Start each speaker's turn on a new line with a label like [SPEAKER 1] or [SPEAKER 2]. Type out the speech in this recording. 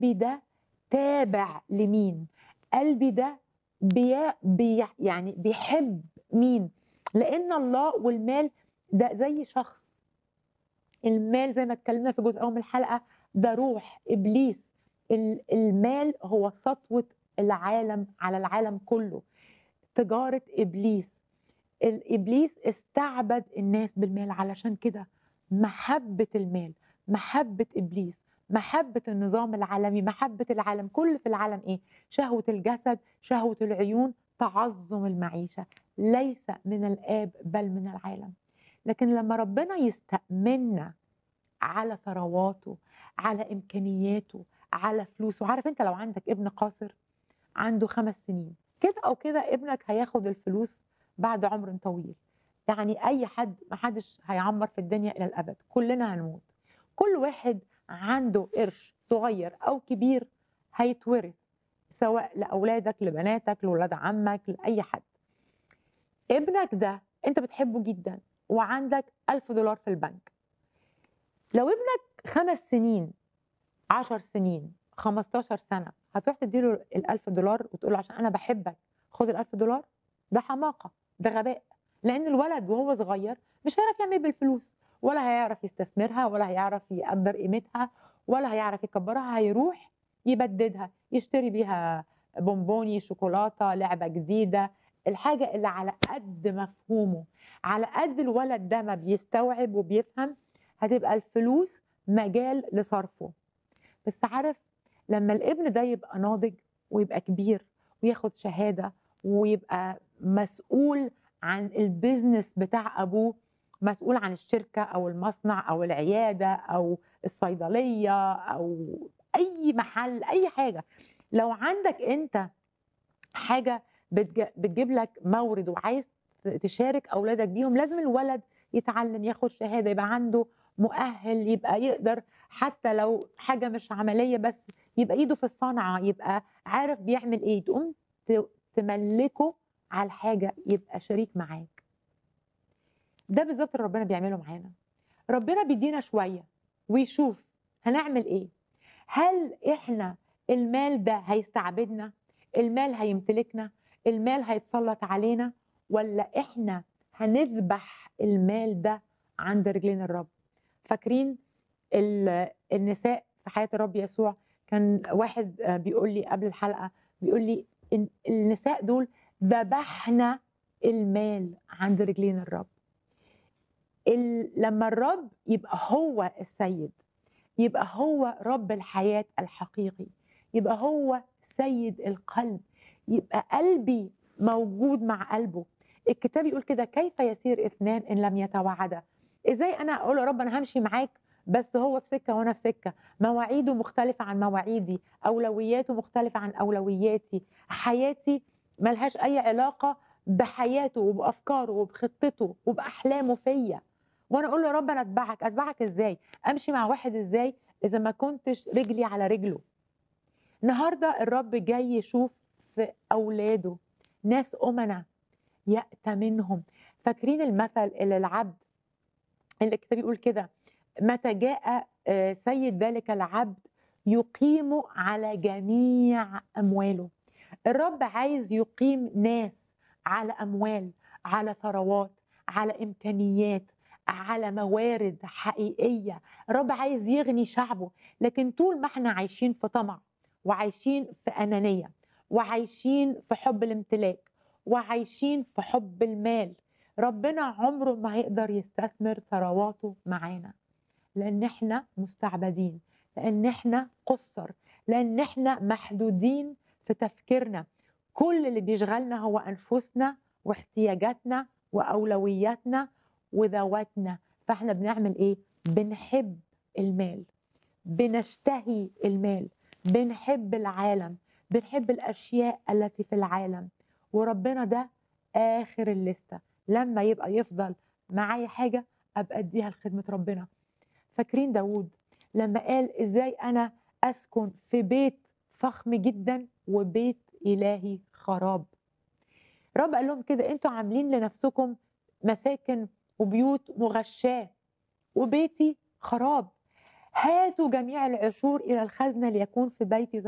[SPEAKER 1] قلبي ده تابع لمين قلبي ده بي بي يعني بيحب مين لان الله والمال ده زي شخص المال زي ما اتكلمنا في جزء اول من الحلقه ده روح ابليس ال- المال هو سطوه العالم على العالم كله تجاره ابليس الابليس استعبد الناس بالمال علشان كده محبه المال محبه ابليس محبه النظام العالمي محبه العالم كل في العالم ايه شهوه الجسد شهوه العيون تعظم المعيشه ليس من الاب بل من العالم لكن لما ربنا يستأمنا على ثرواته على امكانياته على فلوسه عارف انت لو عندك ابن قاصر عنده خمس سنين كده او كده ابنك هياخد الفلوس بعد عمر طويل يعني اي حد ما حدش هيعمر في الدنيا الى الابد كلنا هنموت كل واحد عنده قرش صغير او كبير هيتورث سواء لاولادك لبناتك لاولاد عمك لاي حد ابنك ده انت بتحبه جدا وعندك ألف دولار في البنك لو ابنك خمس سنين عشر سنين 15 سنة هتروح تديله الألف دولار وتقول له عشان أنا بحبك خد الألف دولار ده حماقة ده غباء لأن الولد وهو صغير مش هيعرف يعمل بالفلوس ولا هيعرف يستثمرها ولا هيعرف يقدر قيمتها ولا هيعرف يكبرها هيروح يبددها يشتري بيها بونبوني شوكولاتة لعبة جديدة الحاجة اللي على قد مفهومه على قد الولد ده ما بيستوعب وبيفهم هتبقى الفلوس مجال لصرفه بس عارف لما الابن ده يبقى ناضج ويبقى كبير وياخد شهادة ويبقى مسؤول عن البيزنس بتاع أبوه مسؤول عن الشركة أو المصنع أو العيادة أو الصيدلية أو أي محل أي حاجة لو عندك أنت حاجة بتج- بتجيب لك مورد وعايز تشارك أولادك بيهم لازم الولد يتعلم ياخد شهادة يبقى عنده مؤهل يبقى يقدر حتى لو حاجة مش عملية بس يبقى ايده في الصنعة يبقى عارف بيعمل ايه تقوم ت- تملكه على الحاجة يبقى شريك معاك ده بالظبط اللي ربنا بيعمله معانا ربنا بيدينا شوية ويشوف هنعمل ايه هل احنا المال ده هيستعبدنا المال هيمتلكنا المال هيتسلط علينا ولا احنا هنذبح المال ده عند رجلين الرب فاكرين ال- النساء في حياة الرب يسوع كان واحد آه، بيقول لي قبل الحلقة بيقول لي إن النساء دول ذبحنا المال عند رجلين الرب ال- لما الرب يبقى هو السيد يبقى هو رب الحياة الحقيقي يبقى هو سيد القلب يبقى قلبي موجود مع قلبه الكتاب يقول كده كيف يسير اثنان ان لم يتوعدا ازاي انا اقول يا رب انا همشي معاك بس هو في سكه وانا في سكه مواعيده مختلفه عن مواعيدي اولوياته مختلفه عن اولوياتي حياتي ملهاش اي علاقه بحياته وبافكاره وبخطته وباحلامه فيا وانا اقول له يا رب انا اتبعك اتبعك ازاي امشي مع واحد ازاي اذا ما كنتش رجلي على رجله النهارده الرب جاي يشوف في اولاده ناس امنا يأتمنهم فاكرين المثل اللي العبد اللي الكتاب يقول كده متى جاء آه، سيد ذلك العبد يقيم على جميع امواله الرب عايز يقيم ناس على اموال على ثروات على امكانيات على موارد حقيقيه الرب عايز يغني شعبه لكن طول ما احنا عايشين في طمع وعايشين في انانيه وعايشين في حب الامتلاك وعايشين في حب المال ربنا عمره ما هيقدر يستثمر ثرواته معانا لان احنا مستعبدين لان احنا قصر لان احنا محدودين في تفكيرنا كل اللي بيشغلنا هو انفسنا واحتياجاتنا واولوياتنا وذواتنا فاحنا بنعمل ايه بنحب المال بنشتهي المال بنحب العالم بنحب الاشياء التي في العالم وربنا ده اخر الليسته لما يبقى يفضل معايا حاجه ابقى اديها لخدمه ربنا فاكرين داوود لما قال ازاي انا اسكن في بيت فخم جدا وبيت الهي خراب رب قال لهم كده انتوا عاملين لنفسكم مساكن وبيوت مغشاه وبيتي خراب هاتوا جميع العشور إلى الخزنة ليكون في بيتي